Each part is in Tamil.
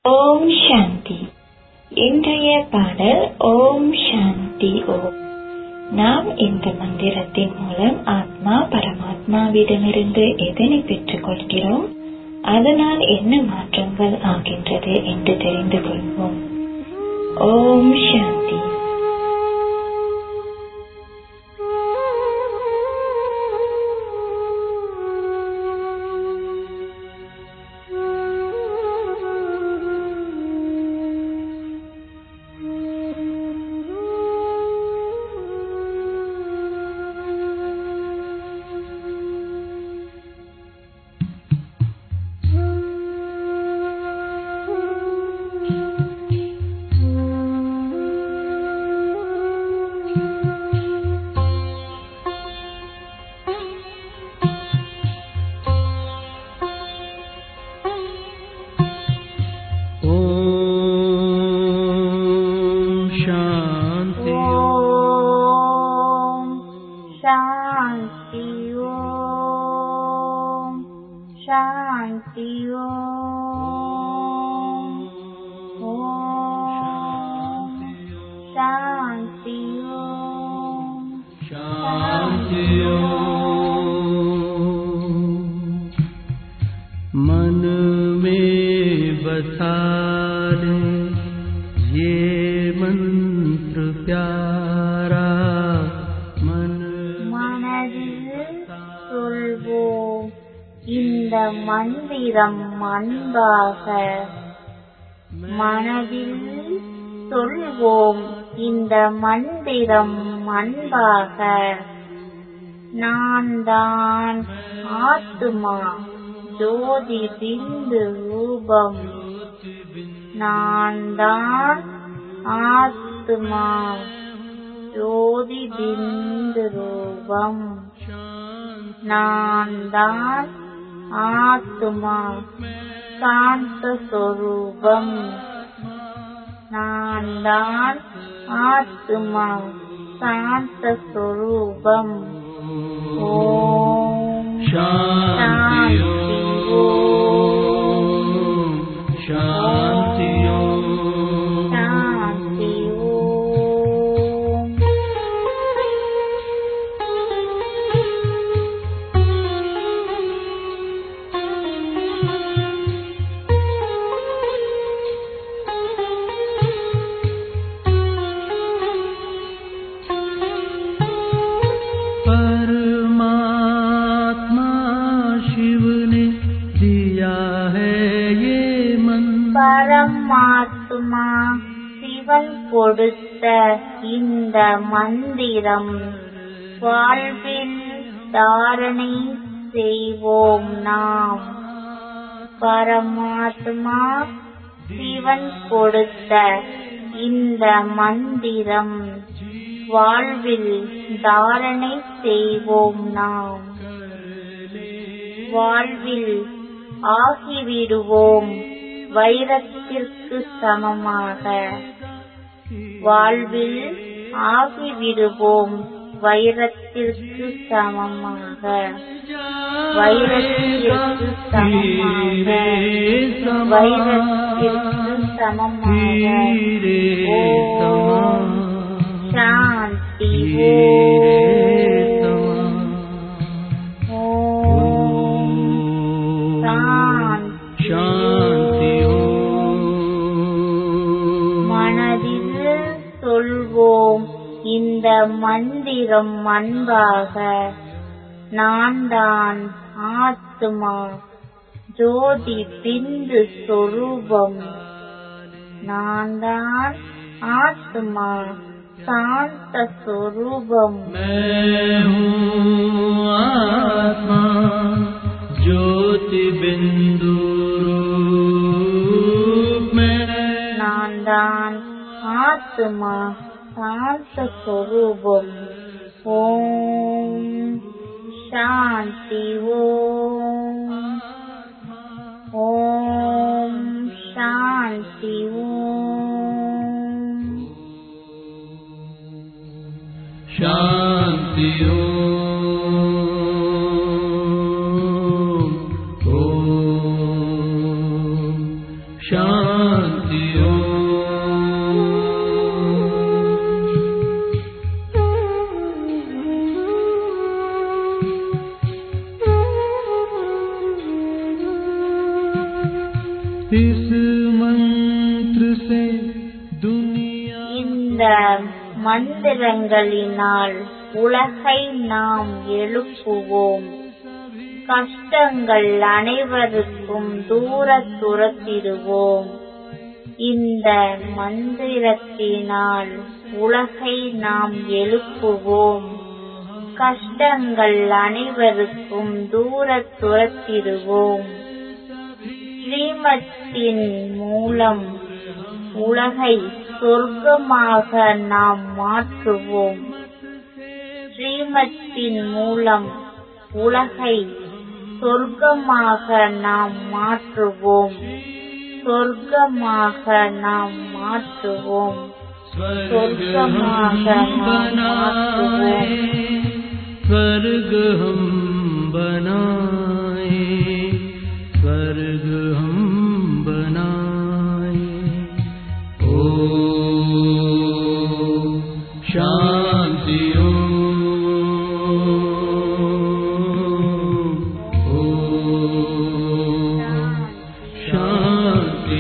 ஓம் சாந்தி இன்றைய பாடல் ஓம் சாந்தி ஓம் நாம் இந்த மந்திரத்தின் மூலம் ஆத்மா பரமாத்மாவிடமிருந்து எதனை பெற்றுக் கொள்கிறோம் அதனால் என்ன மாற்றங்கள் ஆகின்றது என்று தெரிந்து கொள்வோம் ஓம் சாந்தி ॐ शान्ति ॐ शान्ति ॐ शान्ति ॐ ॐ शान्ति ॐ शान्ति मन में बसा ले ये मंत्र प्यारा मन மனதில் சொல்வோம் இந்த மந்திரம் அன்பாக மனதில் சொல்வோம் இந்த மந்திரம் அன்பாக நான் தான் ஆத்துமா ஜோதி பிந்து ரூபம் நான் தான் ஆத்துமா ஜோதி பிந்து ரூபம் நான் தான் ஆத்துமா சாந்த சொரூபம் நான் தான் ஆத்துமா சாந்த சொரூபம் ஓம் शान्ति शान्ति ॐ शान्ति ॐ சாந்தி ஓம் परमात्मा शिव ने दिया है ये मन பரமாத்மா சிவன் கொடுத்த இந்த மந்திரம் வாழ்வில் தாரணை செய்வோம் நாம் பரமாத்மா சிவன் கொடுத்த இந்த மந்திரம் வாழ்வில் தாரணை செய்வோம் நாம் வாழ்வில் ஆகிவிடுவோம் வைரத்திற்கு சமமாக வாழ்வில் ஆகிவிடுவோம் வைரத்திற்கு சமமாக வைரத்திற்கு சமமாக வைரத்திற்கு சமமாக ஓம் சாந்தி ஓம் சாந்தி शान्ति மனதில் சொல்வோம் இந்த மந்திரம் அன்பாக நான் தான் ஆத்மா ஜோதி பிந்து சொரூபம் நான் தான் ஆத்மா சாந்த சொரூபம் मैं हूँ आत्मा ज्योति बिंदु रूप में நான் தான் ஆத்மா சாந்த சொரூபம் ஓம் சாந்தி ஓம் ஓம் சாந்தி ஓம் शान्ति ॐ शान्ति ॐ इस मंत्र से दुनिया இந்த மந்திரங்களினால் உலகை நாம் எழுப்புவோம் கஷ்டங்கள் அனைவருக்கும் தூர துரத்திடுவோம் இந்த மந்திரத்தினால் உலகை நாம் எழுப்புவோம் கஷ்டங்கள் அனைவருக்கும் தூர துரத்திடுவோம் ஸ்ரீமத்தின் மூலம் உலகை சொர்க்கமாக நாம் மாற்றுவோம் ஸ்ரீமத்தின் மூலம் உலகை சொர்க்கமாக நாம் மாற்றுவோம் சொர்க்கமாக நாம் மாற்றுவோம் சொர்க்கமாக நாம் மாற்றுவோம் स्वर्ग हम बनाए स्वर्ग हम बनाए ओ शांति शांति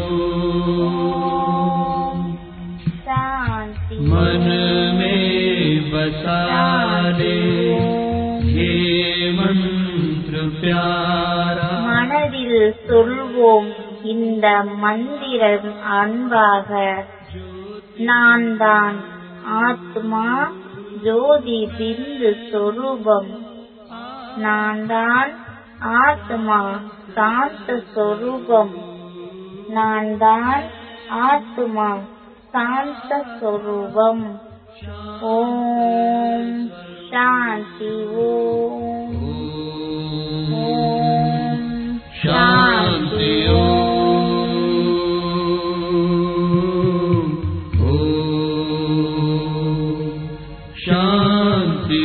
சாந்தி मन में बसा ले ये मंत्र प्यारा மனதில் சொல்வோம் இந்த மந்திரம் அன்பாக நான் தான் ஆத்மா ஜோதி பிந்து சொரூபம் நான் தான் ஆத்மா சாந்த சொரூபம் நான் தான் ஆத்மா சாந்த சொரூபம் ஓம் சாந்தி ஓம் ஓம் शांति शांति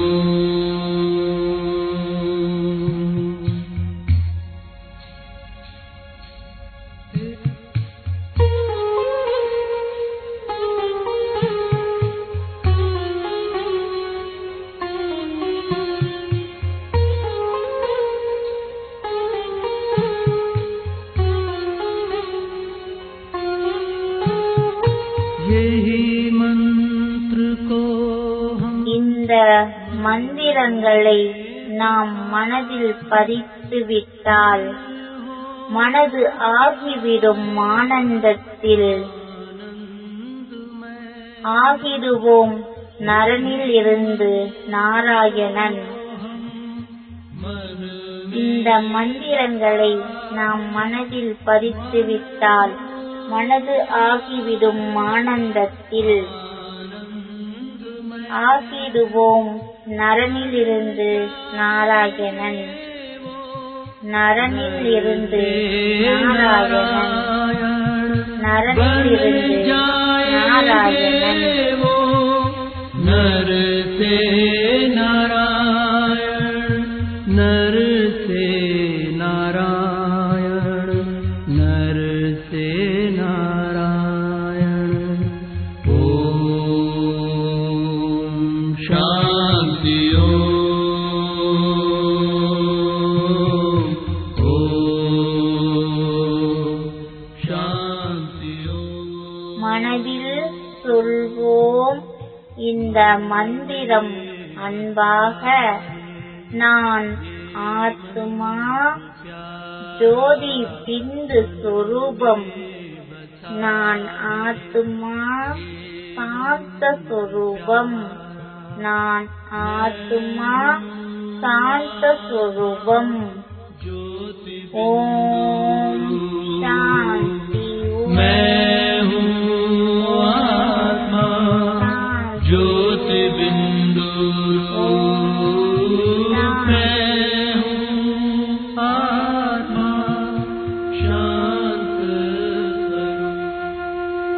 यही मंत्र को हम இந்த மந்திரங்களை நாம் மனதில் பதித்து விட்டால் மனது ஆகிவிடும் ஆனந்தத்தில் ஆகிடுவோம் நரனில் இருந்து நாராயணன் இந்த மந்திரங்களை நாம் மனதில் பதித்து விட்டால் மனது ஆகிவிடும் ஆனந்தத்தில் ஆகிடுவோம் நரனிலிருந்து நாராயணன் நரனில் இருந்து நாராயணன் நரனிலிருந்து நாராயணன் नर से नारायण नर से नारायण नर से नारायण ओम शांति ओम शांति ओम மனதில் சொல்வோம் இந்த மந்திரம் அன்பாக நான் ஆத்மா ஜோதி பிந்து சொரூபம் நான் ஆத்மா சாந்த சொரூபம் நான் ஆத்மா சாந்த சொரூபம் ஓம் சாந்தி ஓம் मैं हूँ आत्मा ज्योति बिंदु मैं हूँ आत्मा शांत स्वरूप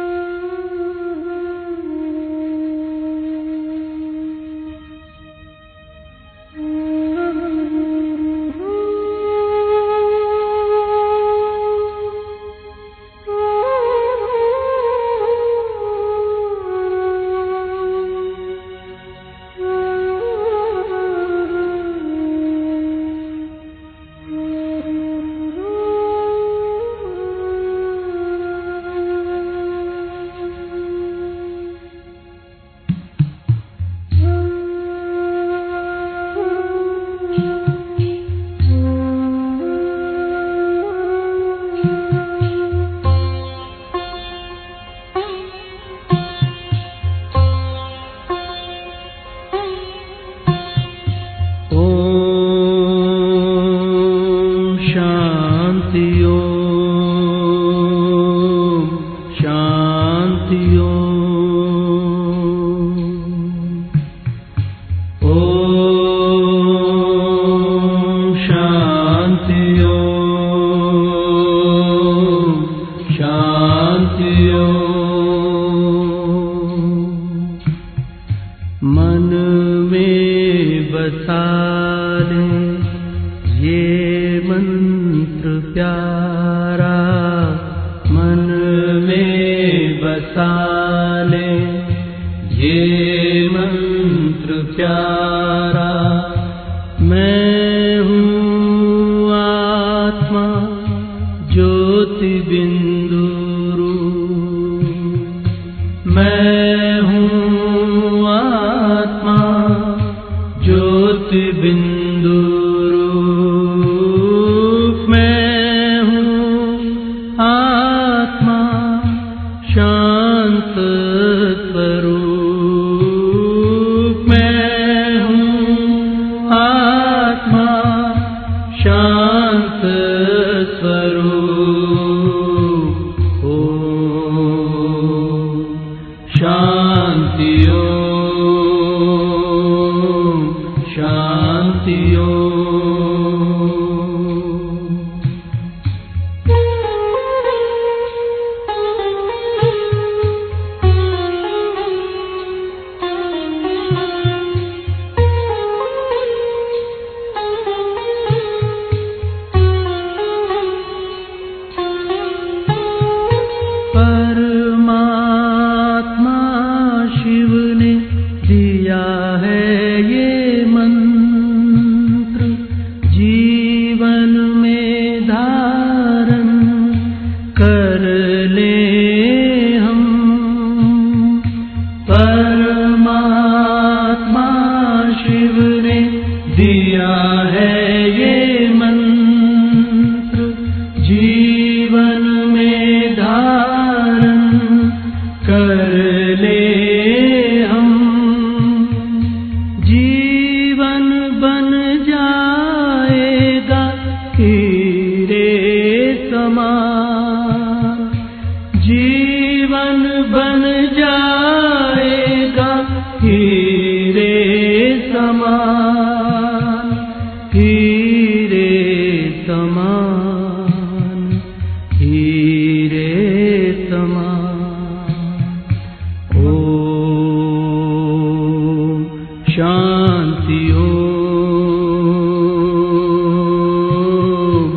बसा ले ये मंत्र प्यारा मैं हूँ आत्मा ज्योति बिंदु रूप। मैं हूँ आत्मा ज्योति बिंदु रूप। मैं हूँ आत्मा शांत स्वरूप मैं हूँ आत्मा शांत स्वरूप ओम शांति ओम शांति ओम परमात्मा शिव ने दिया है ये मंत्र जीवन में धारण कर ले हम परमात्मा शिव ने दिया है ये मंत्र जीवन में धारण कर ले हम जीवन बन जाएगा हीरे समान जीवन बन जाएगा हीरे समान हीरे समान हीरे समान ओम शांति ओम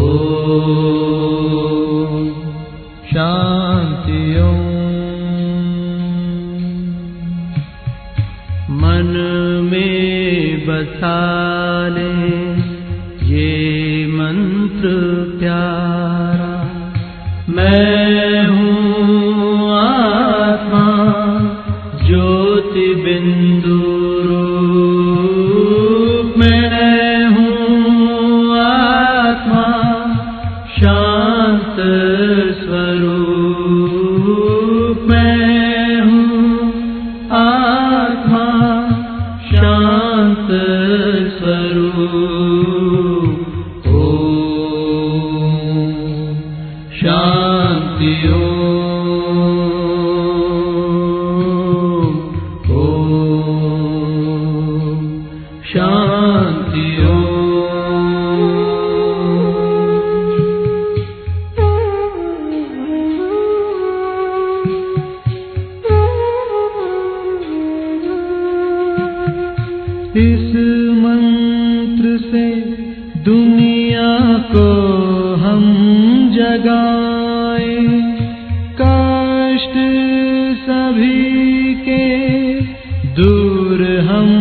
ओम शांति ओम मन में बसा ले ये मंत्र प्यारा मैं हूँ आत्मा ज्योति बिंदु रूप मैं हूँ आत्मा शांत स्वरूप मैं हूँ आत्मा शांत स्वरूप ओम शांति ओम ओम शांति ओम इस मंत्र से दुनिया को हम जगाए कष्ट सभी के दूर हम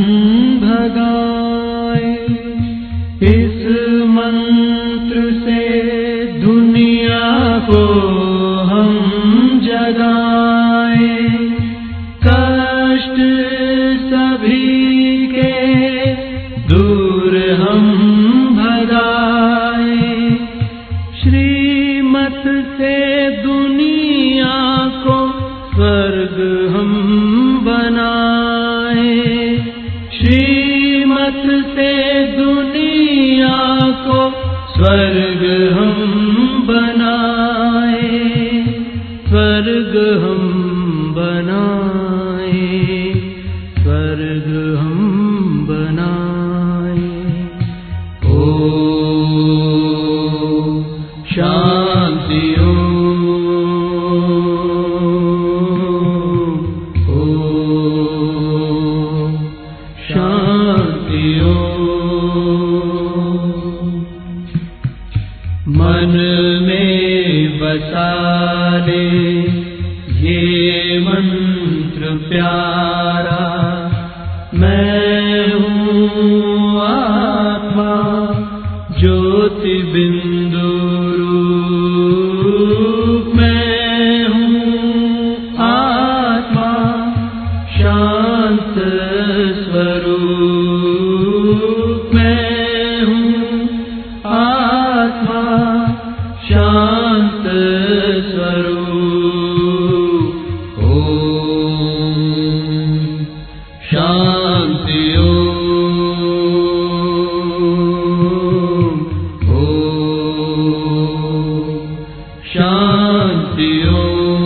भगाए इस मंत्र से दुनिया को हम जगाए कष्ट सभी के दूर हम भगाए श्रीमत से दुनिया को स्वर्ग हम बनाए श्रीमत से दुनिया को स्वर्ग हम बनाए स्वर्ग हम बनाए स्वर्ग हम बनाए ओ शांति ओम ओम शांति ओम मन में बसा ले ये मंत्र प्यारा मैं हूँ आत्मा ज्योति बिंदु रूप मैं हूँ आत्मा शांत स्वरूप मैं हूँ आत्मा शांत स्वरूप ओम शांति ओम ओम शांति ओम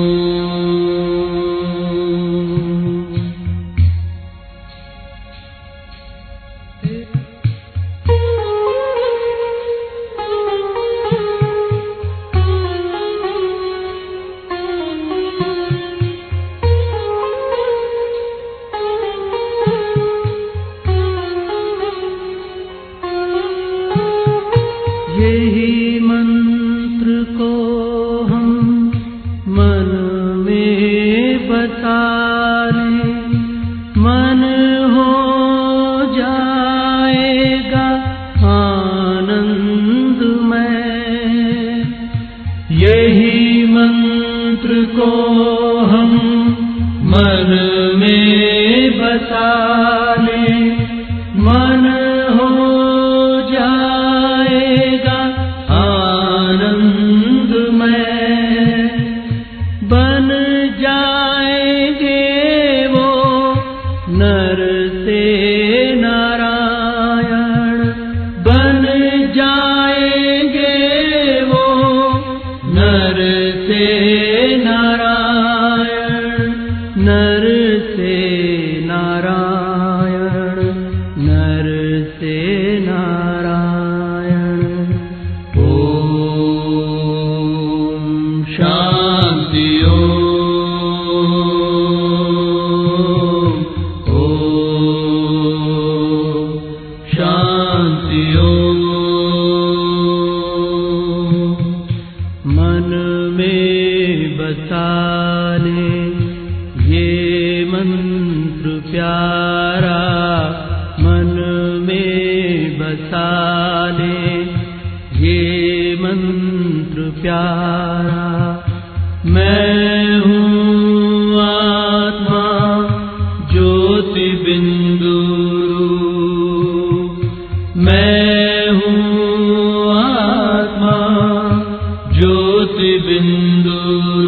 यही मंत्र को हम मन में बसा लें मन हो जाएगा आनंदमय यही मंत्र को हम मन में बसा लें मन हो जाएगा आनंदमय बन जाएंगे वो नर से नारायण बन जाएंगे वो नर से नारायण नर से नारायण नर से नारायण ओम शांति ओम ओम शांति ओम मन में बसा ले ये मंत्र प्यारा मन में बसा ले ये मंत्र प्यारा मैं हूँ आत्मा ज्योति बिंदु रूप। मैं हूँ आत्मा ज्योति बिंदु